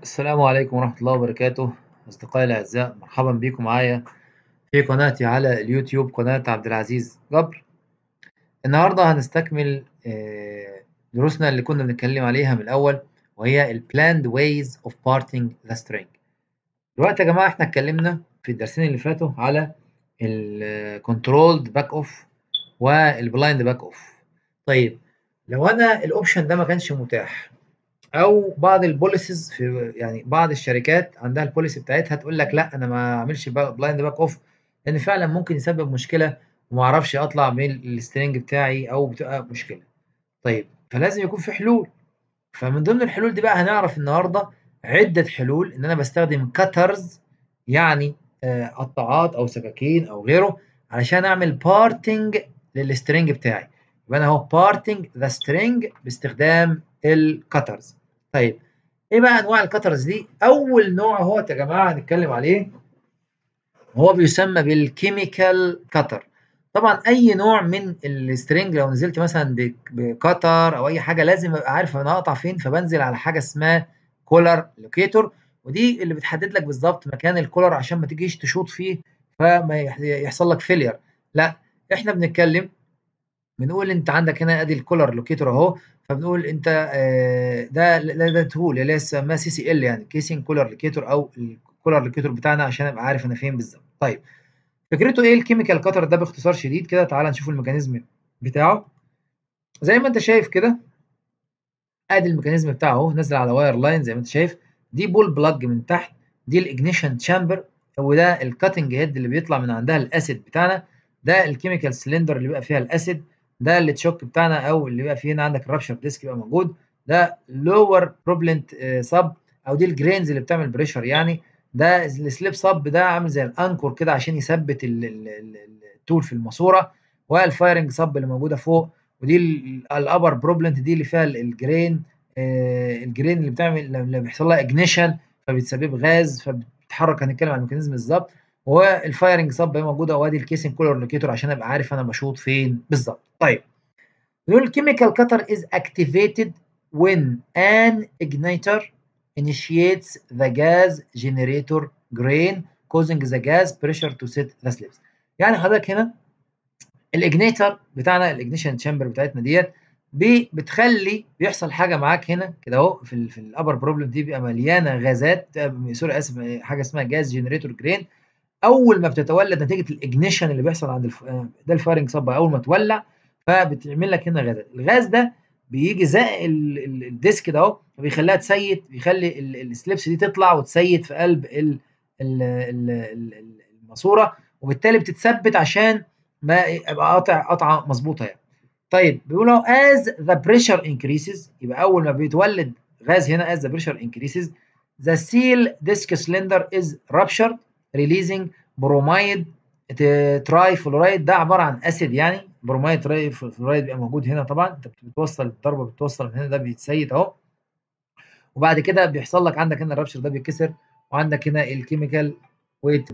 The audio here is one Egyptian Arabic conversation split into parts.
السلام عليكم ورحمة الله وبركاته أصدقائي الأعزاء مرحبا بكم معايا في قناتي على اليوتيوب قناة عبد العزيز جبر النهاردة هنستكمل آه، دروسنا اللي كنا بنتكلم عليها من الأول وهي ال planned ways of parting the string دلوقتي يا جماعة احنا اتكلمنا في الدرسين اللي فاتوا على ال controlled back off وال blind back off طيب لو أنا الأوبشن ده ما كانش متاح او بعض البوليسز في يعني بعض الشركات عندها البوليسي بتاعتها تقول لك لا انا ما اعملش بلايند باك اوف لان فعلا ممكن يسبب مشكله وما اعرفش اطلع من السترينج بتاعي او بتبقى مشكله طيب فلازم يكون في حلول فمن ضمن الحلول دي بقى هنعرف النهارده عده حلول ان انا بستخدم كاترز يعني آه، قطاعات او سكاكين او غيره علشان اعمل بارتنج للسترينج بتاعي يبقى انا اهو بارتنج ذا سترينج باستخدام الكاترز طيب ايه بقى انواع الكاترز دي اول نوع هو يا جماعه هنتكلم عليه هو بيسمى بالكيميكال كاتر طبعا اي نوع من السترينج لو نزلت مثلا بكتر او اي حاجه لازم ابقى عارف انا هقطع فين فبنزل على حاجه اسمها كولر لوكيتور ودي اللي بتحدد لك بالظبط مكان الكولر عشان ما تجيش تشوط فيه فما يحصل لك فيلير لا احنا بنتكلم بنقول انت عندك هنا ادي الكولر لوكيتور اهو فبنقول انت آه، ده ده, ده تول اللي هي اسمها سي سي ال يعني كيسنج كولر لوكيتور او الكولر لوكيتور بتاعنا عشان ابقى عارف انا فين بالظبط طيب فكرته ايه الكيميكال كاتر ده باختصار شديد كده تعال نشوف الميكانيزم بتاعه زي ما انت شايف كده ادي الميكانيزم بتاعه اهو نازل على واير لاين زي ما انت شايف دي بول بلاج من تحت دي الاجنيشن تشامبر وده الكاتنج هيد اللي بيطلع من عندها الاسيد بتاعنا ده الكيميكال سلندر اللي بيبقى فيها الاسيد ده التشوك بتاعنا او اللي بقى فيه هنا عندك الرابشر ديسك يبقى موجود ده لور بروبلنت سب او دي الجرينز اللي بتعمل بريشر يعني ده السليب سب ده عامل زي الانكور كده عشان يثبت التول في الماسوره والفايرنج سب اللي موجوده فوق ودي الابر بروبلنت دي اللي فيها الجرين الجرين اللي بتعمل اللي بيحصل لها اجنيشن فبتسبب غاز فبتتحرك هنتكلم عن الميكانيزم بالظبط والفايرنج سب موجوده وادي الكيسنج كولر لوكيتور عشان ابقى عارف انا بشوط فين بالظبط طيب بيقول الكيميكال كاتر is activated when an igniter initiates the gas generator grain causing the gas pressure to set the slips يعني حضرتك هنا الاجنيتر بتاعنا الاجنيشن تشامبر بتاعتنا ديت بتخلي بيحصل حاجه معاك هنا كده اهو في ال في الابر بروبلم دي بيبقى مليانه غازات سوري اسف حاجه اسمها جاز جنريتور جرين اول ما بتتولد نتيجه الاجنيشن اللي بيحصل عند الف... ده الفايرنج صب اول ما تولع فبتعمل لك هنا غازات الغاز ده بيجي زق الديسك ده اهو وبيخليها تسيت بيخلي السليبس دي تطلع وتسيت في قلب ال ال الماسوره وبالتالي بتتثبت عشان ما يبقى قاطع قطعه مظبوطه يعني طيب بيقولوا as the pressure increases يبقى اول ما بيتولد غاز هنا as the pressure increases the seal disc cylinder is ruptured ريليزنج برومايد تراي فلورايد ده عباره عن اسيد يعني برومايد تراي فلورايد بيبقى موجود هنا طبعا انت بتوصل الضربه بتوصل من هنا ده بيتسيد اهو وبعد كده بيحصل لك عندك هنا الرابشر ده بيتكسر وعندك هنا الكيميكال ويت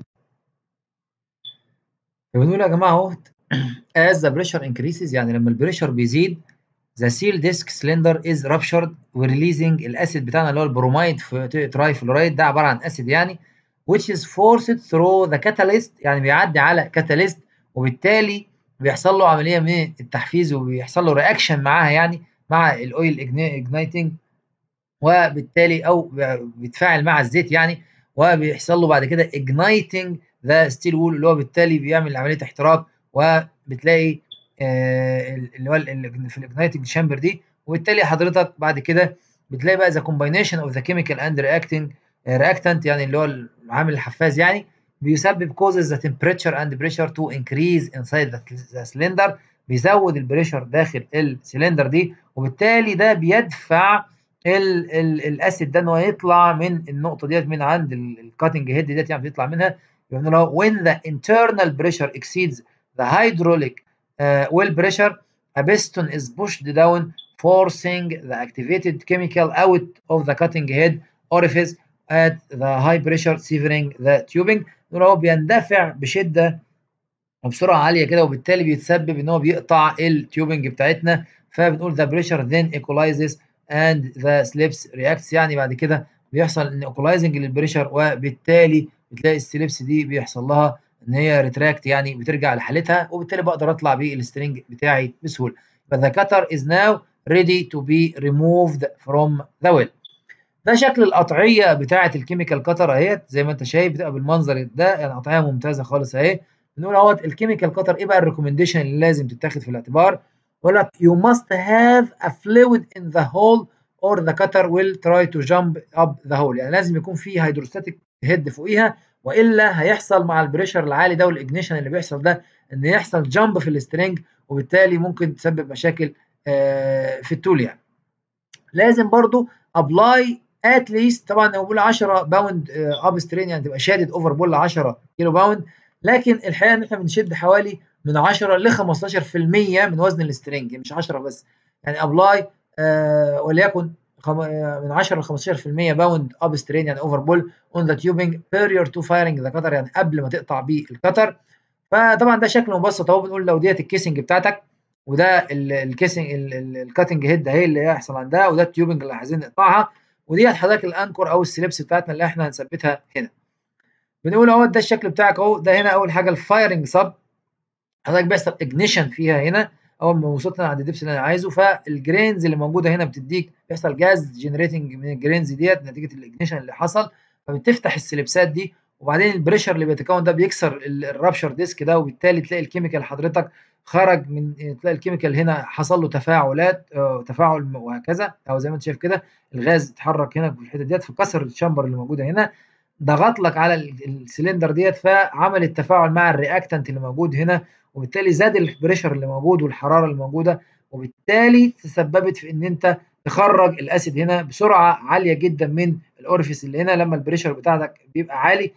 بنقول يا جماعه اهو as the pressure increases يعني لما البريشر بيزيد the seal disc cylinder is ruptured وريليزنج الاسيد بتاعنا اللي هو البرومايد في تراي فلورايد ده عباره عن اسيد يعني which is forced through the catalyst يعني بيعدي على catalyst وبالتالي بيحصل له عمليه من التحفيز وبيحصل له رياكشن معاها يعني مع الاويل اجنايتنج وبالتالي او بيتفاعل مع الزيت يعني وبيحصل له بعد كده igniting ذا ستيل وول اللي هو بالتالي بيعمل عمليه احتراق وبتلاقي آه اللي هو في الاجنايتنج شامبر دي وبالتالي حضرتك بعد كده بتلاقي بقى ذا كومباينيشن اوف ذا كيميكال اند رياكتنج رياكتنت يعني اللي هو العامل الحفاز يعني بيسبب causes the temperature and pressure to increase inside the cylinder بيزود البريشر داخل السلندر دي وبالتالي ده بيدفع ال ال الاسيد ده ان هو يطلع من النقطه ديت من عند الكاتنج هيد ديت يعني بيطلع منها يقول له when the internal pressure exceeds the hydraulic uh, well pressure a piston is pushed down forcing the activated chemical out of the cutting head orifice at the high pressure severing the tubing نقول هو بيندفع بشده وبسرعه عاليه كده وبالتالي بيتسبب ان هو بيقطع التيوبنج بتاعتنا فبنقول the pressure then equalizes and the slips reacts يعني بعد كده بيحصل ان ايكولايزنج للبريشر وبالتالي بتلاقي السليبس دي بيحصل لها ان هي ريتراكت يعني بترجع لحالتها وبالتالي بقدر اطلع بالسترنج بتاعي بسهوله فذا كتر از ناو ready to be removed from the well ده شكل القطعيه بتاعه الكيميكال كتر اهيت زي ما انت شايف بتبقى بالمنظر ده يعني قطعيه ممتازه خالص اهي بنقول اهوت الكيميكال كتر ايه بقى الريكومنديشن اللي لازم تتاخد في الاعتبار يقول لك you must have a fluid in the hole or the cutter will try to jump up the hole يعني لازم يكون في هيدروستاتيك هيد فوقيها والا هيحصل مع البريشر العالي ده والاجنيشن اللي بيحصل ده ان يحصل جامب في السترنج وبالتالي ممكن تسبب مشاكل في التول يعني لازم برضو ابلاي ات ليست طبعا لو بقول 10 باوند اب سترين يعني تبقى شادد اوفر بول 10 كيلو باوند لكن الحقيقه ان احنا بنشد حوالي من 10 ل 15% من وزن السترنج مش 10 بس يعني ابلاي آه وليكن من 10 ل 15% باوند اب سترين يعني اوفر بول اون ذا تيوبنج بيريور تو فايرنج ذا كتر يعني قبل ما تقطع بيه الكتر فطبعا ده شكل مبسط اهو بنقول لو ديت الكيسنج بتاعتك وده الكيسنج الكاتنج هيد اهي اللي هيحصل عندها وده التيوبنج اللي عايزين نقطعها ودي حضرتك الانكور او السليبس بتاعتنا اللي احنا هنثبتها هنا بنقول اهو ده الشكل بتاعك اهو ده هنا اول حاجه الفايرنج سب حضرتك بيحصل اجنيشن فيها هنا اول ما وصلت عند الدبس اللي انا عايزه فالجرينز اللي موجوده هنا بتديك بيحصل جاز جنريتنج من الجرينز ديت نتيجه الاجنيشن اللي حصل فبتفتح السليبسات دي وبعدين البريشر اللي بيتكون ده بيكسر الرابشر ديسك ده وبالتالي تلاقي الكيميكال حضرتك خرج من تلاقي الكيميكال هنا حصل له تفاعلات تفاعل وهكذا او زي ما انت شايف كده الغاز اتحرك هنا في الحته ديت فكسر الشامبر اللي موجوده هنا ضغط لك على السلندر ديت فعمل التفاعل مع الرياكتنت اللي موجود هنا وبالتالي زاد البريشر اللي موجود والحراره اللي موجوده وبالتالي تسببت في ان انت تخرج الاسيد هنا بسرعه عاليه جدا من الاورفيس اللي هنا لما البريشر بتاعك بيبقى عالي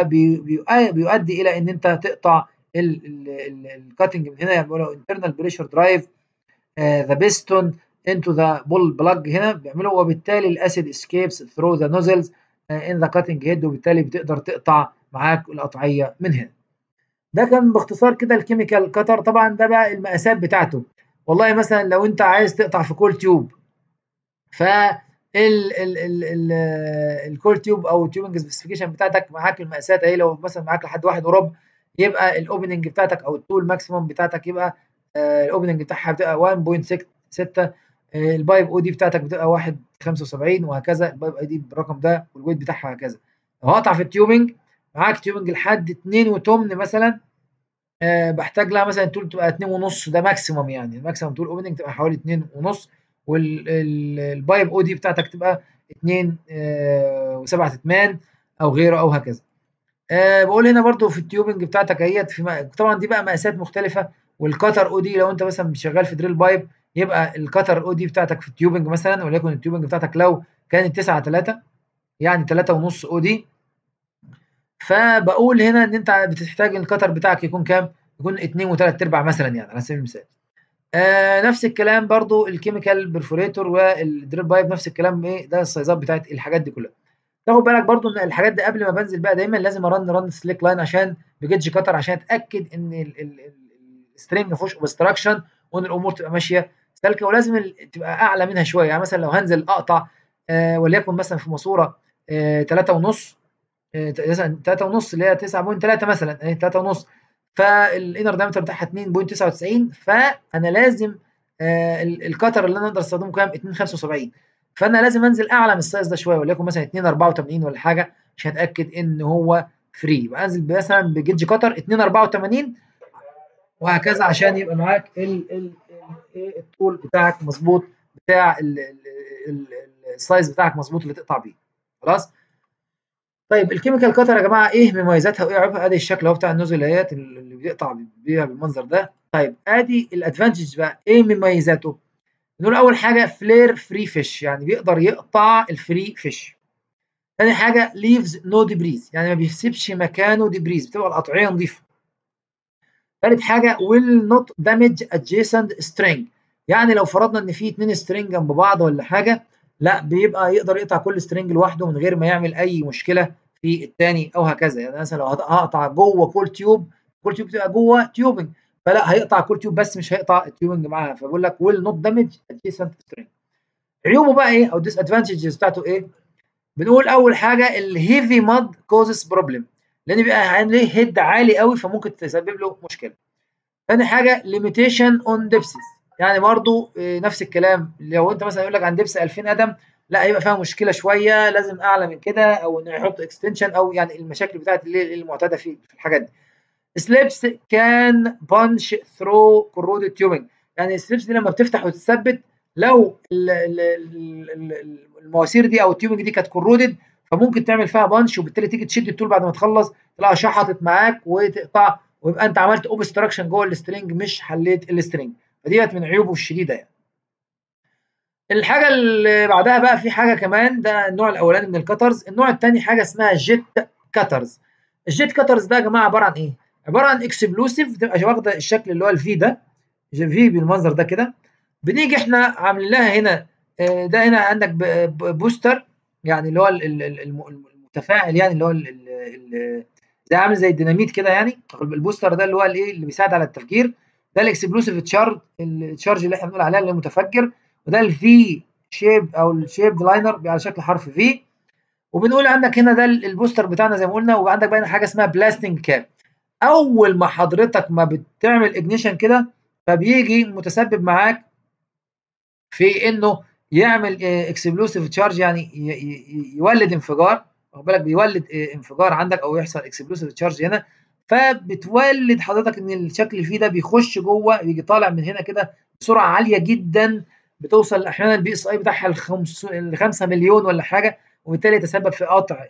فبيؤدي الى ان انت تقطع الكاتنج من هنا يعني بيقولوا internal pressure drive uh, the piston into the bull plug هنا بيعملوا وبالتالي الاسيد escapes through the nozzles uh, in the cutting head وبالتالي بتقدر تقطع معاك القطعيه من هنا. ده كان باختصار كده الكيميكال كتر طبعا ده بقى المقاسات بتاعته والله مثلا لو انت عايز تقطع في كول تيوب ف ال ال ال ال الكول تيوب او التيوبنج سبيسيفيكيشن بتاعتك معاك المقاسات اهي لو مثلا معاك لحد واحد وربع يبقى الاوبننج بتاعتك او التول ماكسيموم بتاعتك يبقى آه الاوبننج بتاعها بتبقى 1.6 آه البايب او دي بتاعتك بتبقى 1.75 وهكذا البايب اي دي بالرقم ده والويت بتاعها هكذا لو هقطع في التيوبنج معاك تيوبنج لحد 2 وتمن مثلا آه بحتاج لها مثلا تول تبقى 2 ونص ده ماكسيموم يعني الماكسيموم تول اوبننج تبقى حوالي 2 ونص والبايب او دي بتاعتك تبقى 2 آه و7 اتمان او غيره او هكذا أه بقول هنا برضو في التيوبنج بتاعتك اهيت في طبعا دي بقى مقاسات مختلفه والكتر او دي لو انت مثلا شغال في دريل بايب يبقى الكتر او دي بتاعتك في التيوبنج مثلا وليكن التيوبنج بتاعتك لو كانت 9 3 يعني 3 ونص او دي فبقول هنا ان انت بتحتاج الكتر بتاعك يكون كام؟ يكون 2 و3 ارباع مثلا يعني على سبيل المثال. آه نفس الكلام برضو الكيميكال برفوريتور والدريل بايب نفس الكلام ايه ده السايزات بتاعت الحاجات دي كلها. تاخد بالك برضو ان الحاجات دي قبل ما بنزل بقى دايما لازم ارن رن سليك لاين عشان بجيتج كتر عشان اتاكد ان السترينج ما فيهوش اوبستراكشن وان الامور تبقى ماشيه سالكه ولازم تبقى اعلى منها شويه يعني مثلا لو هنزل اقطع آه وليكن مثلا في ماسوره 3 ونص مثلا 3 ونص اللي هي 9.3 مثلا اهي 3 ونص فالانر دايمتر بتاعها 2.99 فانا لازم آه الكتر اللي انا اقدر استخدمه كام 2.75 فانا لازم انزل اعلى من السايز ده شويه وليكن مثلا 2.84 ولا حاجه عشان اتاكد ان هو فري يبقى انزل مثلا بجيج كتر 2.84 وهكذا عشان يبقى معاك ال ال الطول بتاعك مظبوط بتاع السايز بتاعك مظبوط اللي تقطع بيه خلاص طيب الكيميكال كتر يا جماعه ايه مميزاتها وايه عيوبها ادي الشكل اهو بتاع النزليات اللي بيقطع بيها بالمنظر ده طيب ادي الادفانتج بقى ايه مميزاته نقول اول حاجه فلير فري فيش يعني بيقدر يقطع الفري فيش ثاني حاجه ليفز نو ديبريز يعني ما بيسيبش مكانه ديبريز بتبقى القطعيه نظيفه ثالث حاجه will not damage adjacent string يعني لو فرضنا ان في اتنين سترينج جنب بعض ولا حاجه لا بيبقى يقدر يقطع كل سترينج لوحده من غير ما يعمل اي مشكله في الثاني او هكذا يعني مثلا لو هقطع جوه كل تيوب كل تيوب بتبقى جوه تيوبنج فلا هيقطع كل تيوب بس مش هيقطع التيوبنج معاها فبقول لك will not damage adjacent string عيوبه بقى ايه او الديس ادفانتجز بتاعته ايه بنقول اول حاجه الهيفي ماد كوزز بروبلم لان بيبقى عليه هيد عالي قوي فممكن تسبب له مشكله ثاني حاجه ليميتيشن اون ديبسز يعني برضو نفس الكلام لو انت مثلا يقول لك عن دبس 2000 قدم لا هيبقى فيها مشكله شويه لازم اعلى من كده او انه يحط اكستنشن او يعني المشاكل بتاعت اللي المعتاده في الحاجات دي سليبس كان بانش ثرو كورودد تيوبنج يعني السليبس دي لما بتفتح وتثبت لو المواسير دي او التيوبنج دي كانت كورودد فممكن تعمل فيها بانش وبالتالي تيجي تشد التول بعد ما تخلص تلاقيها شحطت معاك وتقطع ويبقى انت عملت اوبستراكشن جوه السترنج مش حليت السترنج فديت من عيوبه الشديده يعني. الحاجه اللي بعدها بقى في حاجه كمان ده النوع الاولاني من الكترز النوع الثاني حاجه اسمها جيت كترز الجيت كترز ده يا جماعه عباره عن ايه عباره عن اكسبلوسيف بتبقى واخده الشكل اللي هو الفي ده في بالمنظر ده كده بنيجي احنا عاملين لها هنا ده هنا عندك بوستر يعني اللي هو المتفاعل يعني اللي هو ده عامل زي الديناميت كده يعني البوستر ده اللي هو الايه اللي بيساعد على التفجير ده الاكسبلوسيف تشارج التشارج اللي احنا بنقول عليها اللي هو متفجر وده الفي شيب او الشيب لاينر على شكل حرف في وبنقول عندك هنا ده البوستر بتاعنا زي ما قلنا وعندك بقى حاجه اسمها بلاستنج كاب اول ما حضرتك ما بتعمل اجنيشن كده فبيجي متسبب معاك في انه يعمل اكسبلوسيف تشارج يعني يولد انفجار واخد بالك بيولد انفجار عندك او يحصل اكسبلوسيف تشارج هنا فبتولد حضرتك ان الشكل اللي فيه ده بيخش جوه بيجي طالع من هنا كده بسرعه عاليه جدا بتوصل احيانا البي اس اي بتاعها ل 5 مليون ولا حاجه وبالتالي يتسبب في قطع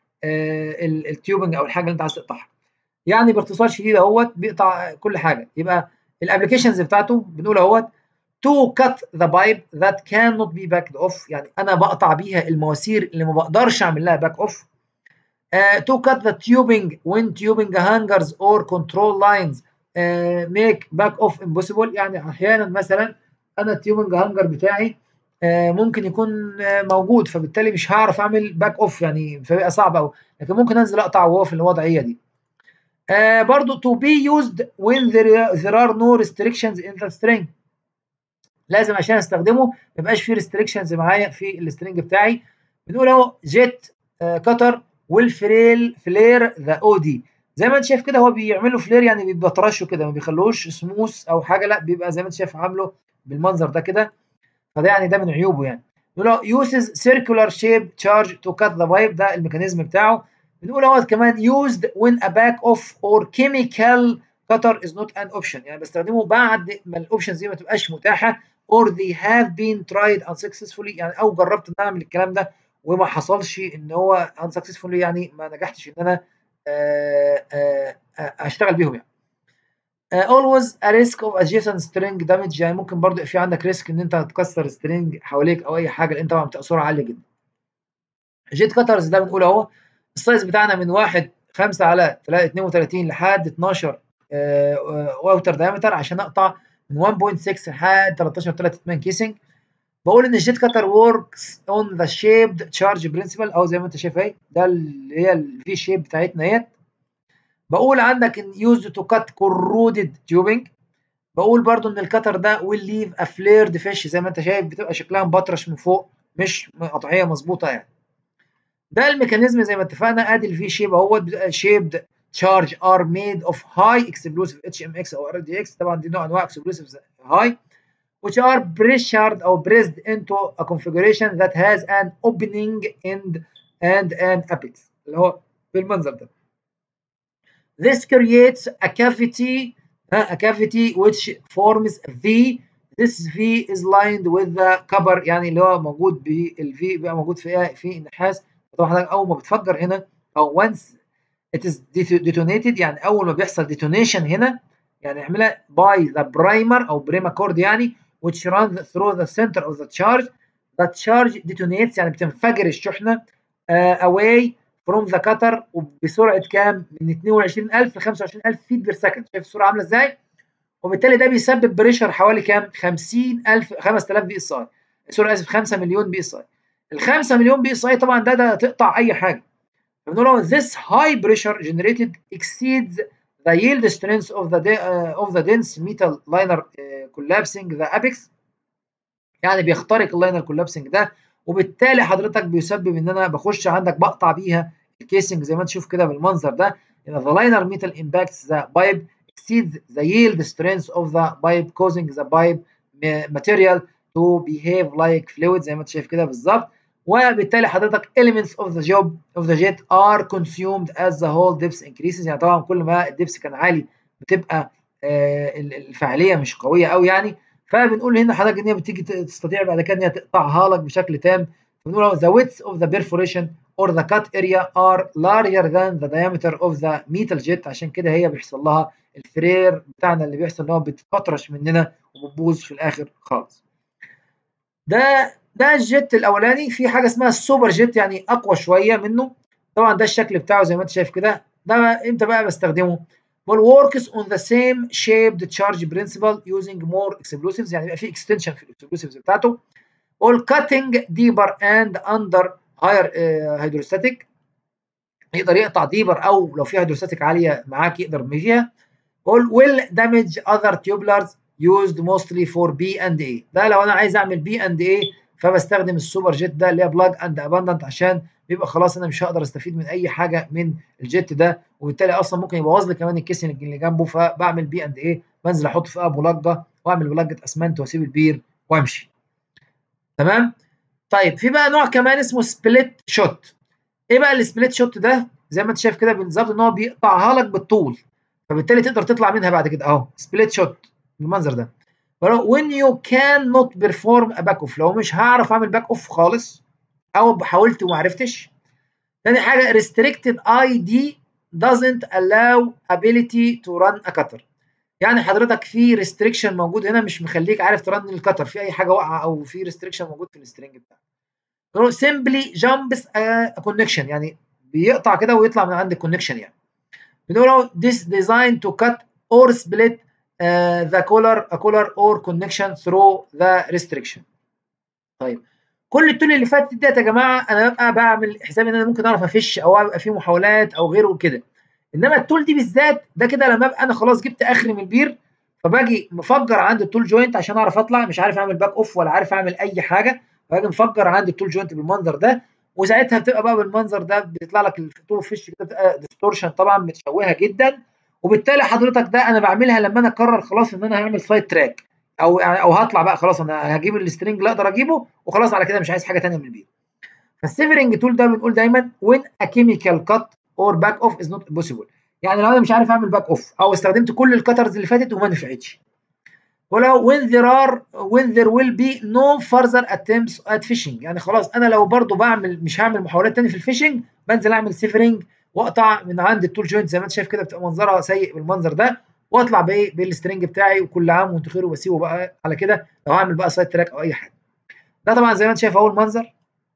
التيوبنج او الحاجه اللي انت عايز تقطعها. يعني باختصار شديد اهوت بيقطع كل حاجه يبقى الابلكيشنز بتاعته بنقول اهوت to cut the pipe that cannot be backed off يعني انا بقطع بيها المواسير اللي ما بقدرش اعمل لها باك اوف Uh, to cut the tubing when tubing hangers or control lines uh, make back off impossible يعني احيانا مثلا انا التيوبنج هانجر بتاعي uh, ممكن يكون موجود فبالتالي مش هعرف اعمل باك اوف يعني فبيبقى صعب قوي لكن ممكن انزل اقطع وهو في الوضعيه دي برضو to be used when there, there are no restrictions in the string لازم عشان استخدمه ما يبقاش فيه restrictions معايا في السترنج بتاعي بنقول اهو جيت كتر والفريل فلير ذا او دي زي ما انت شايف كده هو بيعملوا فلير يعني بيبطرشوا كده ما بيخلوش سموث او حاجه لا بيبقى زي ما انت شايف عامله بالمنظر ده كده فده يعني ده من عيوبه يعني نقول يوزز سيركولار شيب تشارج تو كات ذا بايب ده الميكانيزم بتاعه بنقول اهو كمان used when a back off or chemical cutter is not an option يعني بستخدمه بعد ما الاوبشنز دي ما تبقاش متاحه or they have been tried unsuccessfully يعني او جربت ان انا اعمل الكلام ده وما حصلش ان هو unsuccessfully يعني ما نجحتش ان انا آآ آآ اشتغل بيهم يعني. Uh, always a risk of adjacent string damage يعني ممكن برضو في عندك ريسك ان انت تكسر سترينج حواليك او اي حاجه لان طبعا بتبقى سرعه عاليه جدا. جيت كاترز ده بنقول اهو السايز بتاعنا من 1 5 على 32 لحد 12 اوتر دايمتر عشان اقطع من 1.6 لحد 13.38 كيسنج بقول ان الجيت كاتر وركس اون ذا شيبد تشارج برنسبل او زي ما انت شايف اهي ده اللي هي الفي شيب بتاعتنا اهيت بقول عندك ان يوز تو كات كورودد تيوبنج بقول برضو ان الكتر ده ويل ليف ا فليرد فيش زي ما انت شايف بتبقى شكلها مبطرش من فوق مش قطعيه مظبوطه يعني ده الميكانيزم زي ما اتفقنا ادي الفي شيب اهوت بتبقى شيبد تشارج ار ميد اوف هاي اكسبلوسيف اتش ام اكس او ار دي اكس طبعا دي نوع انواع اكسبلوسيف هاي which are pressured or pressed into a configuration that has an opening end and an apex اللي هو بالمنظر ده. This creates a cavity uh, a cavity which forms a V. This V is lined with the copper يعني اللي هو موجود بالفي بيبقى موجود فيها في النحاس طبعا حضرتك اول ما بتفجر هنا او once it is detonated يعني اول ما بيحصل detonation هنا يعني اعملها by the primer او بريما كورد يعني which runs through the center of the charge the charge detonates يعني بتنفجر الشحنه uh, away from the cutter وبسرعه كام من 22000 ل 25000 فيت بير سكند شايف السرعه عامله ازاي وبالتالي ده بيسبب بريشر حوالي كام 50000 5000 بي اس اي سوري اسف 5 مليون بي اس اي ال 5 مليون بي اس اي طبعا ده ده تقطع اي حاجه فبنقول this high pressure generated exceeds the yield strength of the uh, of the dense metal liner uh, collapsing the apex يعني بيخترق اللاينر collapsing ده وبالتالي حضرتك بيسبب ان انا بخش عندك بقطع بيها الكيسنج زي ما انت تشوف كده بالمنظر ده ان the liner metal impacts the pipe exceeds the yield strength of the pipe causing the pipe material to behave like fluid زي ما انت شايف كده بالظبط وبالتالي حضرتك elements of the job of the jet are consumed as the whole depth increases يعني طبعا كل ما الدبس كان عالي بتبقى آه الفعاليه مش قويه قوي يعني فبنقول هنا حضرتك ان هي بتيجي تستطيع بعد كده ان هي تقطعها لك بشكل تام بنقول the width of the perforation or the cut area are larger than the diameter of the metal jet عشان كده هي بيحصل لها الفرير بتاعنا اللي بيحصل ان هو بتطرش مننا وبتبوظ في الاخر خالص. ده ده الجيت الاولاني في حاجه اسمها السوبر جيت يعني اقوى شويه منه طبعا ده الشكل بتاعه زي ما انت شايف كده ده امتى بقى بستخدمه؟ بقول works on the same shaped charge principle using more explosives يعني بيبقى في extension في الاكسبلوسيفز بتاعته all cutting deeper and under higher uh, hydrostatic يقدر يقطع ديبر او لو في هيدروستاتيك عاليه معاك يقدر يرمي فيها all will damage other tubulars used mostly for B and A ده لو انا عايز اعمل B and A فبستخدم السوبر جيت ده اللي هي بلاج اند اباندنت عشان بيبقى خلاص انا مش هقدر استفيد من اي حاجه من الجيت ده وبالتالي اصلا ممكن يبوظ لي كمان الكيسن اللي جنبه فبعمل بي اند ايه بنزل احط فيها بلجه واعمل بلجه اسمنت واسيب البير وامشي تمام طيب في بقى نوع كمان اسمه سبليت شوت ايه بقى السبليت شوت ده زي ما انت شايف كده بالظبط ان هو بيقطعها لك بالطول فبالتالي تقدر تطلع منها بعد كده اهو سبليت شوت بالمنظر ده when you cannot perform a back off لو مش هعرف اعمل باك اوف خالص او حاولت وما عرفتش تاني حاجه restricted ID doesn't allow ability to run a cutter يعني حضرتك في ريستريكشن موجود هنا مش مخليك عارف ترن الكتر في اي حاجه واقعه او في ريستريكشن موجود في السترنج بتاعك simply jumps a connection يعني بيقطع كده ويطلع من عند الكونكشن يعني بنقول this designed to cut or split uh, the collar a collar or connection through the restriction طيب كل التول اللي فاتت ديت يا جماعه انا ببقى بعمل حساب ان انا ممكن اعرف افش او ابقى في محاولات او غيره وكده انما التول دي بالذات ده كده لما ابقى انا خلاص جبت اخري من البير فباجي مفجر عند التول جوينت عشان اعرف اطلع مش عارف اعمل باك اوف ولا عارف اعمل اي حاجه فباجي مفجر عند التول جوينت بالمنظر ده وساعتها بتبقى بقى بالمنظر ده بيطلع لك التول فيش كده بتبقى ديستورشن طبعا متشوهه جدا وبالتالي حضرتك ده انا بعملها لما انا اقرر خلاص ان انا هعمل سايد تراك او يعني او هطلع بقى خلاص انا هجيب السترنج اللي اقدر اجيبه وخلاص على كده مش عايز حاجه ثانيه من البير فالسيفرنج تول ده بنقول دايما when a chemical cut or back off is not possible يعني لو انا مش عارف اعمل باك اوف او استخدمت كل الكترز اللي فاتت وما نفعتش ولو when there are when there will be no further attempts at fishing يعني خلاص انا لو برضو بعمل مش هعمل محاولات تاني في الفيشنج بنزل اعمل سيفرنج واقطع من عند التول جوينت زي ما انت شايف كده بتبقى منظرها سيء بالمنظر ده واطلع بايه بالسترنج بتاعي وكل عام وانتم خير وبسيبه بقى على كده لو هعمل بقى سايد تراك او اي حاجه ده طبعا زي ما انت شايف اهو المنظر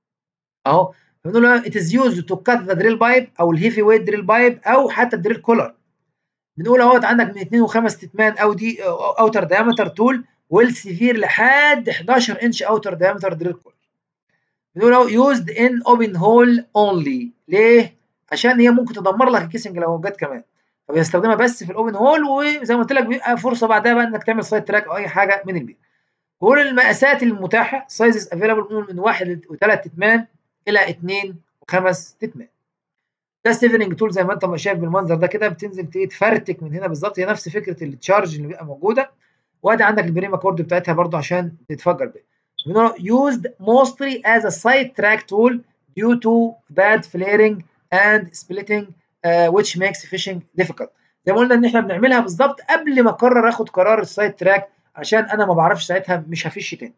اهو بنقول له it is used to cut the drill pipe او الهيفي ويت دريل بايب او حتى الدريل كولر بنقول اهوت عندك من 2 و5 تتمان او دي اوتر دايمتر تول والسيفير لحد 11 انش اوتر دايمتر دريل كولر بنقول اهو used in open hole only ليه؟ عشان هي ممكن تدمر لك الكيسنج لو جت كمان فبيستخدمها بس في الاوبن هول وزي ما قلت لك بيبقى فرصه بعدها بقى انك تعمل سايد تراك او اي حاجه من البيت. بقول المقاسات المتاحه سايزز افيلابل من 1 و3 تتمان الى 2 و5 تتمان. ده ستيفننج تول زي ما انت شايف بالمنظر ده كده بتنزل تفرتك من هنا بالظبط هي نفس فكره التشارج اللي بيبقى موجوده وادي عندك البريما كورد بتاعتها برضو عشان تتفجر بيها. used mostly as a side track tool due to bad flaring and splitting uh, which makes fishing difficult. زي ما قلنا ان احنا بنعملها بالظبط قبل ما اقرر اخد قرار السايد تراك عشان انا ما بعرفش ساعتها مش هفش تاني.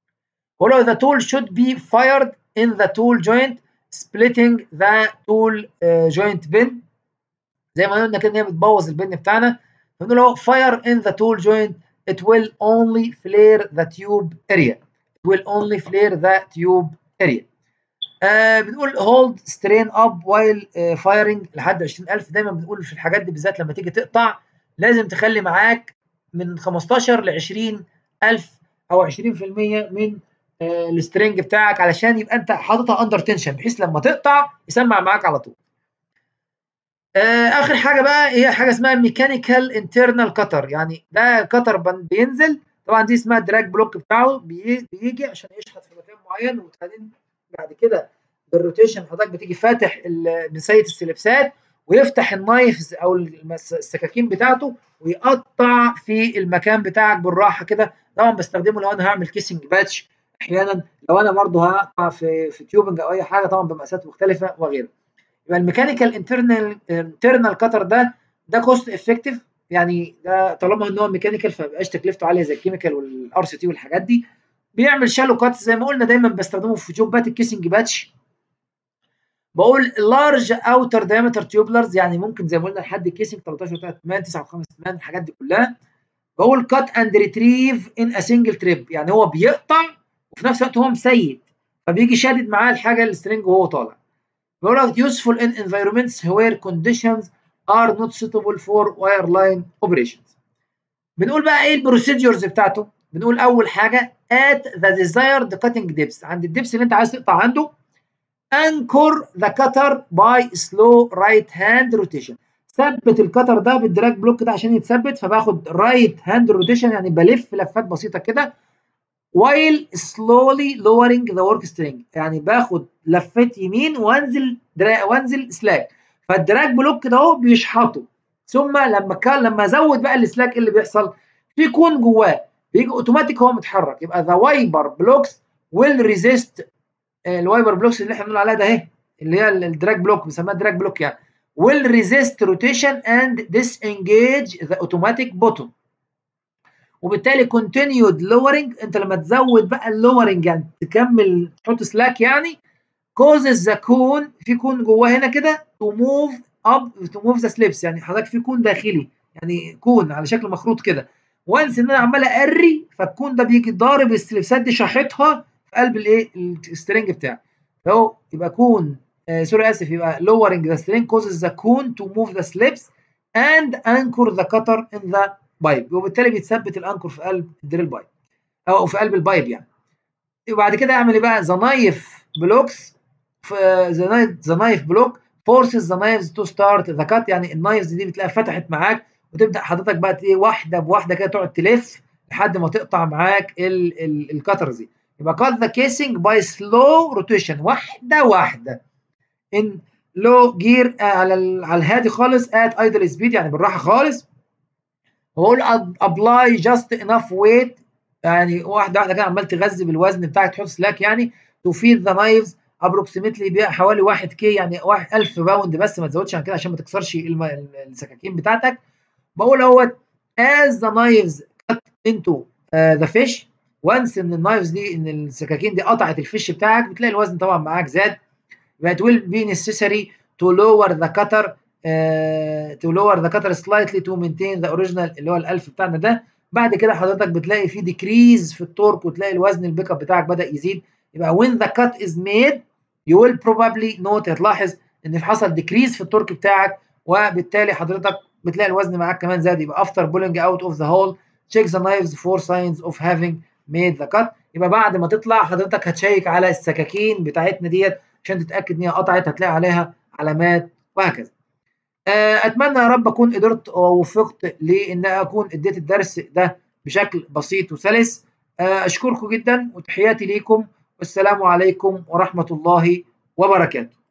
ولو the tool should be fired in the tool joint splitting the tool uh, joint pin زي ما قلنا كده ان هي بتبوظ البن بتاعنا فنقول اهو fire in the tool joint it will only flare the tube area it will only flare the tube area آه بنقول هولد سترين اب وايل فايرنج لحد 20000 دايما بنقول في الحاجات دي بالذات لما تيجي تقطع لازم تخلي معاك من 15 ل 20000 او 20% من آه السترنج بتاعك علشان يبقى انت حاططها اندر تنشن بحيث لما تقطع يسمع معاك على طول. آه اخر حاجه بقى هي حاجه اسمها ميكانيكال انترنال كتر يعني ده كتر بينزل طبعا دي اسمها دراج بلوك بتاعه بيجي عشان يشحط في مكان معين وبعدين بعد كده بالروتيشن حضرتك بتيجي فاتح مسيت السلبسات ويفتح النايفز او السكاكين بتاعته ويقطع في المكان بتاعك بالراحه كده طبعا بستخدمه لو انا هعمل كيسنج باتش احيانا لو انا برضه هقطع في في تيوبنج او اي حاجه طبعا بمقاسات مختلفه وغيرها يبقى الميكانيكال انترنال انترنال كاتر ده ده كوست افكتيف يعني ده طالما ان هو ميكانيكال فما بيبقاش تكلفته عاليه زي الكيميكال والار سي تي والحاجات دي بيعمل شالو كات زي ما قلنا دايما بستخدمه في جوبات الكيسنج باتش بقول لارج اوتر دايمتر تيوبلرز يعني ممكن زي ما قلنا لحد كيسنج 13 3 8 9 5 8 الحاجات دي كلها بقول كات اند ريتريف ان ا سنجل تريب يعني هو بيقطع وفي نفس الوقت هو مسيد فبيجي شادد معاه الحاجه السترنج وهو طالع بيقول لك useful in environments where conditions are not suitable for wireline operations بنقول بقى ايه البروسيدجرز بتاعته بنقول اول حاجه at the desired cutting depth عند الدبس اللي انت عايز تقطع عنده anchor the cutter by slow right hand rotation ثبت الكتر ده بالدراج بلوك ده عشان يتثبت فباخد رايت هاند روتيشن يعني بلف لفات بسيطه كده while slowly lowering the work string يعني باخد لفات يمين وانزل درا... وانزل سلاك فالدراج بلوك ده اهو بيشحطه ثم لما كان لما ازود بقى السلاك اللي بيحصل في كون جواه بيجي اوتوماتيك هو متحرك يبقى ذا وايبر بلوكس ويل ريزيست الوايبر بلوكس اللي احنا بنقول عليها ده اهي اللي هي الدراج بلوك بنسميها دراج بلوك يعني will resist rotation and disengage the automatic bottom وبالتالي continued lowering انت لما تزود بقى اللورنج يعني تكمل تحط سلاك يعني causes the cone في كون جواه هنا كده to move up to move the slips يعني حضرتك في كون داخلي يعني كون على شكل مخروط كده وانس ان انا عمال اري فالكون ده بيجي ضارب السلبسات دي شاحطها في قلب الايه السترنج بتاعي فهو يبقى كون آه سوري اسف يبقى lowering the string causes the cone to move the slips and anchor the cutter in the pipe وبالتالي بيتثبت الانكر في قلب الدريل بايب او في قلب البايب يعني وبعد كده اعمل ايه بقى ذا نايف بلوكس ذا نايف بلوك فورسز ذا نايفز تو ستارت ذا كات يعني النايفز دي بتلاقيها فتحت معاك وتبدا حضرتك بقى ايه واحده بواحده كده تقعد تلف لحد ما تقطع معاك الكاترز دي يبقى كات ذا كيسنج باي سلو روتيشن واحده واحده ان لو جير على على الهادي خالص ات ايدل سبيد يعني بالراحه خالص واقول ابلاي جاست انف ويت يعني واحده واحده كده عمال تغذي بالوزن بتاعك تحط سلاك يعني تو فيد ذا نايفز ابروكسيمتلي حوالي 1 كي يعني 1000 باوند بس ما تزودش عن كده عشان ما تكسرش السكاكين بتاعتك بقول اهوت as the knives cut into uh, the fish وانس ان النايفز دي ان السكاكين دي قطعت الفيش بتاعك بتلاقي الوزن طبعا معاك زاد يبقى it will be necessary to lower the cutter uh, to lower the cutter slightly to maintain the original اللي هو ال1000 بتاعنا ده بعد كده حضرتك بتلاقي في ديكريز في التورك وتلاقي الوزن البيك اب بتاعك بدا يزيد يبقى when the cut is made you will probably note هتلاحظ ان حصل ديكريز في التورك بتاعك وبالتالي حضرتك بتلاقي الوزن معاك كمان زاد يبقى after pulling out of the hole check the knives for signs of having made the cut يبقى بعد ما تطلع حضرتك هتشيك على السكاكين بتاعتنا ديت عشان تتاكد ان هي قطعت هتلاقي عليها علامات وهكذا. اتمنى يا رب اكون قدرت ووفقت لان اكون اديت الدرس ده بشكل بسيط وسلس اشكركم جدا وتحياتي ليكم والسلام عليكم ورحمه الله وبركاته.